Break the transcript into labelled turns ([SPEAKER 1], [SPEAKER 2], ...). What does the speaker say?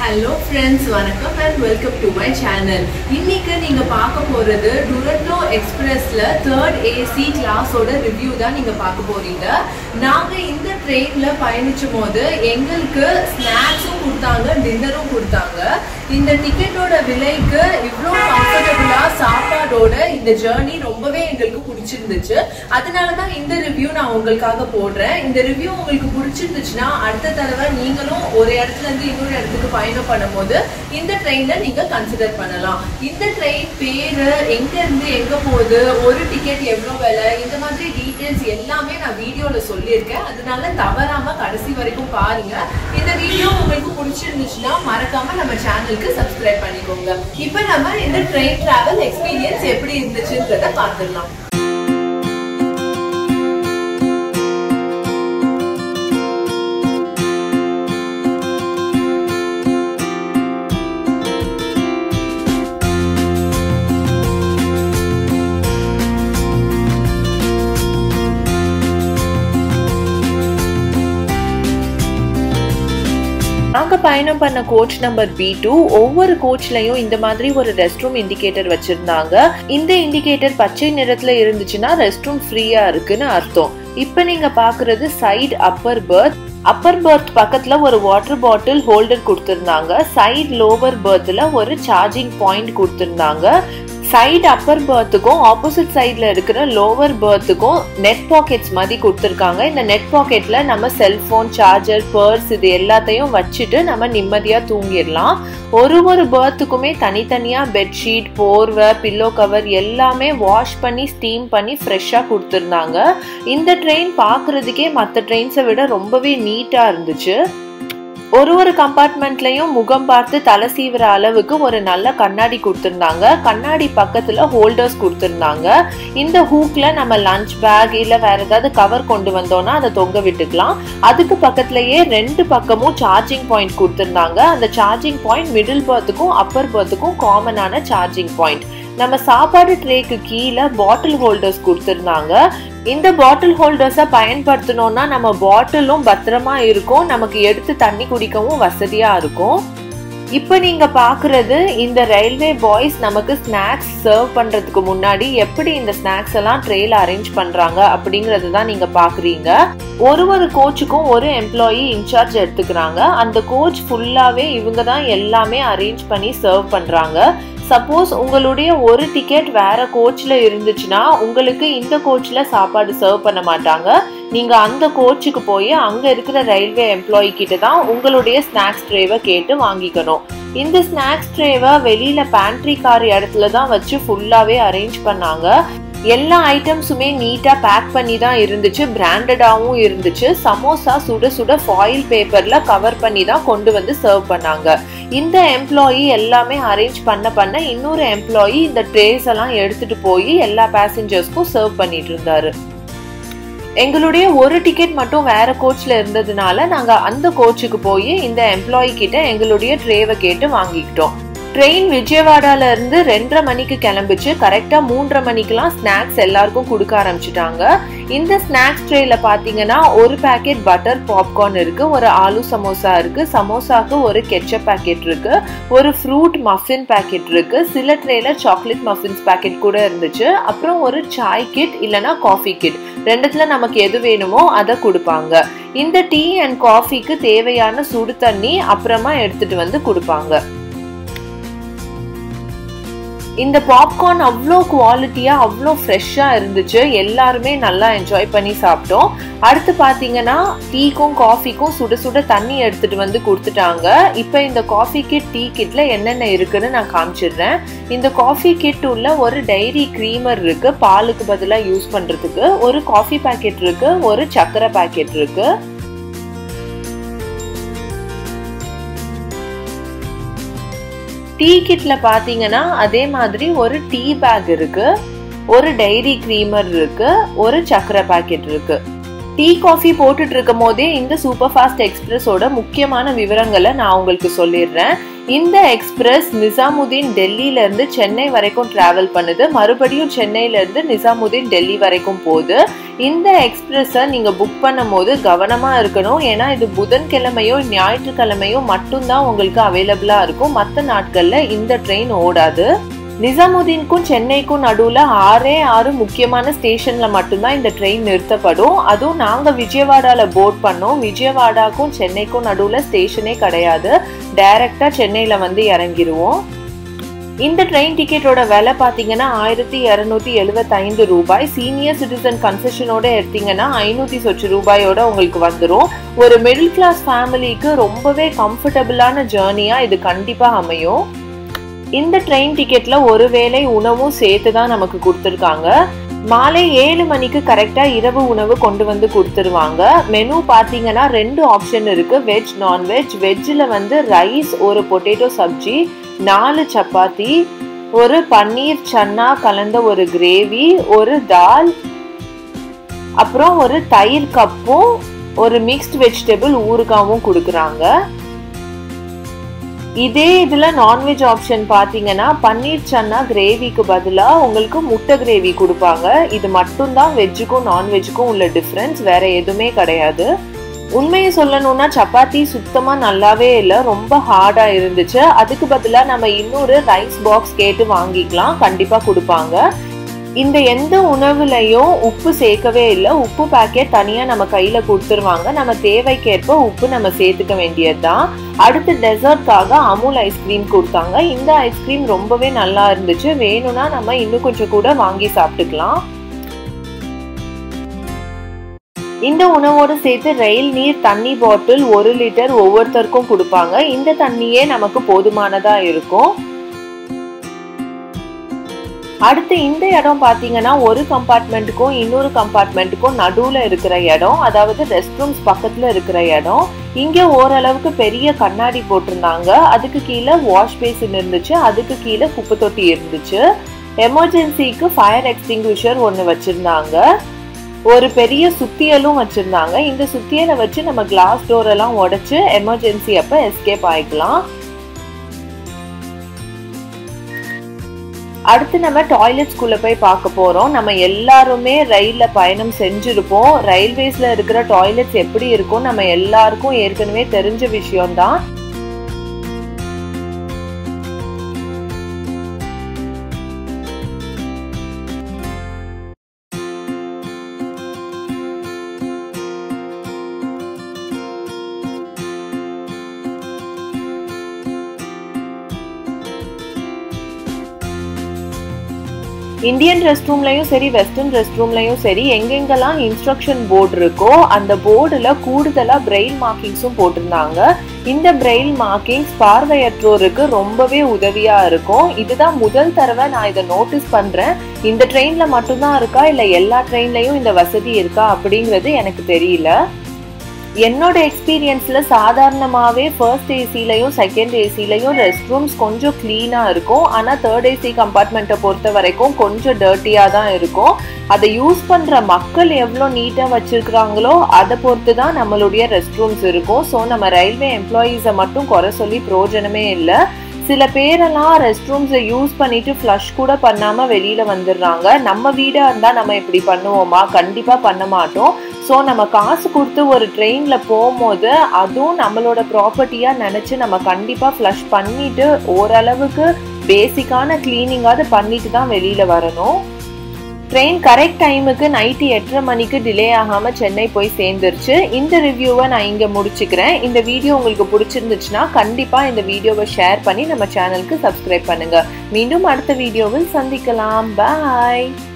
[SPEAKER 1] hello friends வணக்கம் and welcome to my channel இன்னைக்கு நீங்க பார்க்க போறது டுரண்டோ எக்ஸ்பிரஸ்ல தேர்ட் ஏசி கிளாஸோட ரிவ்யூ தான் நீங்க பார்க்க போறீங்க நாங்க இந்த ட்ரெயின்ல பயணிச்சும் போது எங்களுக்கு ஸ்நாக்ஸும் கொடுத்தாங்க டின்னரும் கொடுத்தாங்க இந்த டிக்கெட்டோட விலைக்கு இவ்வளோ கம்ஃபர்டபுளா சாப்பாடோட இந்த ஜேர்னி ரொம்பவே எங்களுக்கு பிடிச்சிருந்துச்சு அதனால தான் இந்த ரிவ்யூ நான் உங்களுக்காக போடுறேன் இந்த ரிவ்யூ உங்களுக்கு பிடிச்சிருந்துச்சுன்னா அடுத்த தடவை நீங்களும் ஒரு இடத்துல இருந்து இன்னொரு இடத்துக்கு பயணம் பண்ணும்போது இந்த ட்ரெயின்ல நீங்க கன்சிடர் பண்ணலாம் இந்த ட்ரெயின் பேரு எங்க இருந்து எங்க போகுது ஒரு டிக்கெட் எவ்வளவு விலை இந்த மாதிரி டீடைல்ஸ் எல்லாமே நான் வீடியோல சொல்லியிருக்கேன் அதனால தவறாம கடைசி வரைக்கும் பாருங்க இந்த வீடியோ உங்களுக்கு பிடிச்சிருந்துச்சுன்னா மறக்காம நம்ம சேனலுக்கு சப்ஸ்கிரைப் பண்ணிக்கோங்க இப்போ நம்ம இந்த ட்ரெயின் டிராவல் எக்ஸ்பீரியன்ஸ் எப்படி இருந்துச்சுன்றத பார்த்துடலாம் நாங்க பயணம் பண்ண கோச் நம்பர் பி டூ ஒவ்வொரு கோச்லயும் இந்த மாதிரி ஒரு ரெஸ்ட் ரூம் இண்டிகேட்டர் வச்சிருந்தாங்க இந்த இண்டிகேட்டர் பச்சை நிறத்துல இருந்துச்சுன்னா ரெஸ்ட் ரூம் ஃப்ரீயா இருக்குன்னு அர்த்தம் இப்ப நீங்க பாக்குறது side upper berth upper berth பக்கத்துல ஒரு வாட்டர் பாட்டில் ஹோல்டர் கொடுத்திருந்தாங்க சைடு லோவர் பர்த்ல ஒரு சார்ஜிங் பாயிண்ட் கொடுத்திருந்தாங்க சைடு அப்பர் பர்த்துக்கும் ஆப்போசிட் சைடில் இருக்கிற லோவர் பர்த்துக்கும் நெட் பாக்கெட்ஸ் மாதிரி கொடுத்துருக்காங்க இந்த நெட் பாக்கெட்டில் நம்ம செல்ஃபோன் சார்ஜர் பர்ஸ் இது எல்லாத்தையும் வச்சுட்டு நம்ம நிம்மதியாக தூங்கிடலாம் ஒரு ஒரு பர்த்துக்குமே தனித்தனியாக பெட்ஷீட் போர்வை பில்லோ கவர் எல்லாமே வாஷ் பண்ணி ஸ்டீம் பண்ணி ஃப்ரெஷ்ஷாக கொடுத்துருந்தாங்க இந்த ட்ரெயின் பார்க்குறதுக்கே மற்ற ட்ரெயின்ஸை விட ரொம்பவே நீட்டாக இருந்துச்சு ஒரு ஒரு கம்பார்ட்மெண்ட்லயும் முகம் பார்த்து தலை சீவுற அளவுக்கு ஒரு நல்ல கண்ணாடி கொடுத்துருந்தாங்க கண்ணாடி பக்கத்துல ஹோல்டர்ஸ் கொடுத்துருந்தாங்க இந்த ஹூக்ல நம்ம லஞ்ச் பேக் இல்ல வேற ஏதாவது கவர் கொண்டு வந்தோம்னா அதை தொங்க விட்டுக்கலாம் அதுக்கு பக்கத்துலயே ரெண்டு பக்கமும் சார்ஜிங் பாயிண்ட் கொடுத்துருந்தாங்க அந்த சார்ஜிங் பாயிண்ட் மிடில் பர்த்துக்கும் அப்பர் பர்த்துக்கும் காமனான சார்ஜிங் பாயிண்ட் நம்ம சாப்பாடு ட்ரேக்கு கீழே பாட்டில் ஹோல்டர்ஸ் கொடுத்துருந்தாங்க இந்த பாட்டில் ஹோல்டர்ஸை பயன்படுத்தணும்னா நம்ம பாட்டிலும் பத்திரமா இருக்கும் நமக்கு எடுத்து தண்ணி குடிக்கவும் வசதியா இருக்கும் இப்போ நீங்க பாக்குறது இந்த ரயில்வே பாய்ஸ் நமக்கு ஸ்நாக்ஸ் சர்வ் பண்றதுக்கு முன்னாடி எப்படி இந்த ஸ்நாக்ஸ் எல்லாம் ட்ரெயில அரேஞ்ச் பண்றாங்க அப்படிங்கறது தான் நீங்க பாக்குறீங்க ஒரு ஒரு கோச்சுக்கும் ஒரு எம்ப்ளாயி இன்சார்ஜ் எடுத்துக்கிறாங்க அந்த கோச் ஃபுல்லாவே இவங்க தான் எல்லாமே அரேஞ்ச் பண்ணி சர்வ் பண்றாங்க சப்போஸ் உங்களுடைய ஒரு டிக்கெட் வேற கோச்ல இருந்துச்சுன்னா உங்களுக்கு இந்த கோச்ல சாப்பாடு சர்வ் பண்ண மாட்டாங்க நீங்க அந்த கோச்சுக்கு போய் அங்க இருக்கிற ரயில்வே எம்ப்ளாயி கிட்ட தான் உங்களுடைய ஸ்நாக்ஸ் ட்ரேவை கேட்டு வாங்கிக்கணும் இந்த ஸ்நாக்ஸ் ட்ரேவை வெளியில பேண்ட்ரி கார் இடத்துல தான் வச்சு ஃபுல்லாவே அரேஞ்ச் பண்ணாங்க எல்லா ஐட்டம்ஸுமே நீட்டாக பேக் பண்ணி தான் இருந்துச்சு பிராண்டடாகவும் இருந்துச்சு சமோசா சுட சுட ஃபாயில் பேப்பரில் கவர் பண்ணி தான் கொண்டு வந்து சர்வ் பண்ணாங்க இந்த எம்ப்ளாயி எல்லாமே அரேஞ்ச் பண்ண பண்ண இன்னொரு எம்ப்ளாயி இந்த ட்ரேஸ் எல்லாம் எடுத்துட்டு போய் எல்லா பேசஞ்சர்ஸ்க்கும் சர்வ் பண்ணிட்டு இருந்தாரு எங்களுடைய ஒரு டிக்கெட் மட்டும் வேற கோச்ல இருந்ததுனால நாங்க அந்த கோச்சுக்கு போய் இந்த எம்ப்ளாயி கிட்ட எங்களுடைய ட்ரேவை கேட்டு வாங்கிக்கிட்டோம் ட்ரெயின் விஜயவாடால இருந்து ரெண்டரை மணிக்கு கிளம்பிச்சு கரெக்டா மூன்றரை மணிக்கெல்லாம் ஸ்நாக்ஸ் எல்லாருக்கும் கொடுக்க ஆரம்பிச்சிட்டாங்க இந்த ஸ்நாக்ஸ் ட்ரேல பாத்தீங்கன்னா ஒரு பேக்கெட் பட்டர் பாப்கார்ன் இருக்கு ஒரு ஆலு சமோசா இருக்கு சமோசாக்கு ஒரு கெச்சப் பேக்கெட் இருக்கு ஒரு ஃப்ரூட் மஃபின் பேக்கெட் இருக்கு சில ட்ரேல சாக்லேட் மஃபின்ஸ் பேக்கெட் கூட இருந்துச்சு அப்புறம் ஒரு சாய் கிட் இல்லனா காஃபி கிட் ரெண்டுத்துல நமக்கு எது வேணுமோ அதை கொடுப்பாங்க இந்த டீ அண்ட் காஃபிக்கு தேவையான சுடு தண்ணி அப்புறமா எடுத்துட்டு வந்து கொடுப்பாங்க இந்த பாப்கார்ன் அவ்வளோ குவாலிட்டியா அவ்வளோ ஃப்ரெஷ்ஷாக இருந்துச்சு எல்லாருமே நல்லா என்ஜாய் பண்ணி சாப்பிட்டோம் அடுத்து பார்த்தீங்கன்னா டீக்கும் காஃபிக்கும் சுட சுட தண்ணி எடுத்துட்டு வந்து கொடுத்துட்டாங்க இப்போ இந்த காஃபி கிட் டீ கிட்ல என்னென்ன இருக்குன்னு நான் காமிச்சிடுறேன் இந்த காஃபி கிட் உள்ள ஒரு டைரி க்ரீமர் இருக்கு பாலுக்கு பதிலாக யூஸ் பண்றதுக்கு ஒரு காஃபி பேக்கெட் இருக்கு ஒரு சக்கரை பேக்கெட் இருக்கு டீ கிட்ல பாத்தீங்கன்னா அதே மாதிரி ஒரு டீ பேக் இருக்கு ஒரு டைரி க்ரீமர் இருக்கு ஒரு சக்கரை பாக்கெட் இருக்கு டீ காஃபி போட்டுட்டு இருக்கும் போதே இந்த சூப்பர் ஃபாஸ்ட் எக்ஸ்பிரஸோட முக்கியமான விவரங்களை நான் உங்களுக்கு சொல்லிடுறேன் இந்த எக்ஸ்பிரஸ் நிசாமுதீன் டெல்லியில இருந்து சென்னை வரைக்கும் டிராவல் பண்ணுது மறுபடியும் சென்னையில இருந்து நிசாமுதீன் டெல்லி வரைக்கும் போகுது இந்த எக்ஸ்பிரஸை நீங்க புக் பண்ணும் போது கவனமா இருக்கணும் ஏன்னா இது புதன்கிழமையோ ஞாயிற்றுக்கிழமையோ மட்டும்தான் உங்களுக்கு அவைலபிளா இருக்கும் மற்ற நாட்கள்ல இந்த ட்ரெயின் ஓடாது நிசாமுதீனுக்கும் சென்னைக்கும் நடுவுல ஆறே ஆறு முக்கியமான ஸ்டேஷன்ல மட்டும்தான் இந்த ட்ரெயின் நிறுத்தப்படும் அதுவும் நாங்க விஜயவாடால போர்ட் பண்ணோம் விஜயவாடாக்கும் சென்னைக்கும் நடுவுல ஸ்டேஷனே கிடையாது டைரக்டா சென்னையில வந்து இறங்கிடுவோம் இந்த ட்ரெயின் டிக்கெட்டோட விலை பார்த்தீங்கன்னா ஆயிரத்தி இரநூத்தி எழுபத்தைந்து ரூபாய் சீனியர் சிட்டிசன் கன்செஷனோட எடுத்தீங்கன்னா ஐநூற்றி சொச்சு ரூபாயோட உங்களுக்கு வந்துடும் ஒரு மிடில் கிளாஸ் ஃபேமிலிக்கு ரொம்பவே கம்ஃபர்டபுளான ஜேர்னியாக இது கண்டிப்பாக அமையும் இந்த ட்ரெயின் டிக்கெட்ல ஒருவேளை உணவும் சேர்த்து தான் நமக்கு கொடுத்துருக்காங்க மாலை ஏழு மணிக்கு கரெக்டாக இரவு உணவு கொண்டு வந்து கொடுத்துருவாங்க மெனு பார்த்தீங்கன்னா ரெண்டு ஆப்ஷன் இருக்கு வெஜ் நான்வெஜ் வெஜ்ஜில் வந்து ரைஸ் ஒரு பொட்டேட்டோ சப்ஜி நாலு சப்பாத்தி ஒரு பன்னீர் சன்னா கலந்த ஒரு கிரேவி ஒரு தால் அப்புறம் ஒரு தயிர் கப்பும் ஒரு மிக்ஸ்ட் வெஜிடபிள் ஊறுகாவும் கொடுக்குறாங்க இதே இதுல நான்வெஜ் ஆப்ஷன் பாத்தீங்கன்னா பன்னீர் சன்னா கிரேவிக்கு பதிலா உங்களுக்கு முட்டை கிரேவி கொடுப்பாங்க இது மட்டும்தான் வெஜ்ஜுக்கும் நான்வெஜ்ஜுக்கும் உள்ள டிஃப்ரென்ஸ் வேற எதுவுமே கிடையாது உண்மையை சொல்லணும்னா சப்பாத்தி சுத்தமா நல்லாவே இல்லை ரொம்ப ஹார்டா இருந்துச்சு அதுக்கு பதிலாக நம்ம இன்னொரு ரைஸ் பாக்ஸ் கேட்டு வாங்கிக்கலாம் கண்டிப்பா கொடுப்பாங்க இந்த எந்த உணவுலையும் உப்பு சேர்க்கவே இல்லை உப்பு பேக்கெட் தனியாக நம்ம கையில் கொடுத்துருவாங்க நம்ம தேவைக்கேற்ப உப்பு நம்ம சேர்த்துக்க வேண்டியது தான் அடுத்து டெசர்ட்காக அமுல் ஐஸ்கிரீம் கொடுத்தாங்க இந்த ஐஸ்கிரீம் ரொம்பவே நல்லா இருந்துச்சு வேணும்னா நம்ம இன்னும் கொஞ்சம் கூட வாங்கி சாப்பிட்டுக்கலாம் இந்த உணவோடு சேர்த்து ரயில் நீர் தண்ணி பாட்டில் ஒரு லிட்டர் ஒவ்வொருத்தருக்கும் கொடுப்பாங்க இந்த தண்ணியே நமக்கு போதுமானதா இருக்கும் அடுத்து இந்த இடம் பார்த்தீங்கன்னா ஒரு கம்பார்ட்மெண்ட்டுக்கும் இன்னொரு கம்பார்ட்மெண்ட்டுக்கும் நடுவில் இருக்கிற இடம் அதாவது ரெஸ்ட் ரூம்ஸ் பக்கத்தில் இருக்கிற இடம் இங்கே ஓரளவுக்கு பெரிய கண்ணாடி போட்டிருந்தாங்க அதுக்கு கீழே வாஷ் பேசின் இருந்துச்சு அதுக்கு கீழே குப்பை தொட்டி இருந்துச்சு எமர்ஜென்சிக்கு ஃபயர் எக்ஸ்டிங்விஷர் ஒன்று வச்சுருந்தாங்க ஒரு பெரிய சுத்தியலும் வச்சுருந்தாங்க இந்த சுத்தியலை வச்சு நம்ம கிளாஸ் டோர் எல்லாம் உடைச்சு எமர்ஜென்சி அப்போ எஸ்கேப் ஆகிக்கலாம் அடுத்து நம்ம டாய்லெட்ஸ்குள்ள போய் பார்க்க போறோம் நம்ம எல்லாருமே ரயில்ல பயணம் செஞ்சிருப்போம் ரயில்வேஸ்ல இருக்கிற டாய்லெட்ஸ் எப்படி இருக்கும் நம்ம எல்லாருக்கும் ஏற்கனவே தெரிஞ்ச விஷயம்தான் இந்தியன் ரெஸ்ட் ரூம்லையும் சரி வெஸ்டர்ன் ரெஸ்ட் ரூம்லையும் சரி எங்கெங்கெல்லாம் இன்ஸ்ட்ரக்ஷன் போர்டு இருக்கோ அந்த போர்டில் கூடுதலாக பிரெயில் மார்க்கிங்ஸும் போட்டிருந்தாங்க இந்த பிரெயில் மார்க்கிங்ஸ் பார்வையற்றோருக்கு ரொம்பவே உதவியாக இருக்கும் இதுதான் முதல் தடவை நான் இதை நோட்டீஸ் பண்ணுறேன் இந்த ட்ரெயினில் மட்டும்தான் இருக்கா இல்லை எல்லா ட்ரெயின்லையும் இந்த வசதி இருக்கா அப்படிங்கிறது எனக்கு தெரியல என்னோட எக்ஸ்பீரியன்ஸ்ல சாதாரணமாகவே ஃபர்ஸ்ட் ஏசிலையும் செகண்ட் ஏசிலையும் ரெஸ்ட் ரூம்ஸ் கொஞ்சம் க்ளீனாக இருக்கும் ஆனால் தேர்ட் ஏசி கம்பார்ட்மெண்ட்டை பொறுத்த வரைக்கும் கொஞ்சம் டர்ட்டியாக தான் இருக்கும் அதை யூஸ் பண்ணுற மக்கள் எவ்வளோ நீட்டாக வச்சுருக்குறாங்களோ அதை பொறுத்து தான் நம்மளுடைய ரெஸ்ட் ரூம்ஸ் இருக்கும் ஸோ நம்ம ரயில்வே எம்ப்ளாயீஸை மட்டும் குறை சொல்லி பிரயோஜனமே இல்லை சில பேரெல்லாம் ரெஸ்ட் ரூம்ஸை யூஸ் பண்ணிட்டு ஃப்ளஷ் கூட பண்ணாமல் வெளியில் வந்துடுறாங்க நம்ம வீடாக இருந்தால் நம்ம இப்படி பண்ணுவோமா கண்டிப்பாக பண்ண மாட்டோம் ஸோ நம்ம காசு கொடுத்து ஒரு ட்ரெயினில் போகும்போது அதுவும் நம்மளோட ப்ராப்பர்ட்டியாக நினச்சி நம்ம கண்டிப்பாக ஃப்ளஷ் பண்ணிட்டு ஓரளவுக்கு பேசிக்கான க்ளீனிங்காவது பண்ணிட்டு தான் வெளியில் வரணும் ட்ரெயின் கரெக்ட் டைமுக்கு நைட்டு எட்டரை மணிக்கு டிலே ஆகாமல் சென்னை போய் சேர்ந்துருச்சு இந்த ரிவ்யூவை நான் இங்கே முடிச்சுக்கிறேன் இந்த வீடியோ உங்களுக்கு பிடிச்சிருந்துச்சுன்னா கண்டிப்பாக இந்த வீடியோவை ஷேர் பண்ணி நம்ம சேனலுக்கு சப்ஸ்கிரைப் பண்ணுங்கள் மீண்டும் அடுத்த வீடியோவில் சந்திக்கலாம் பாய்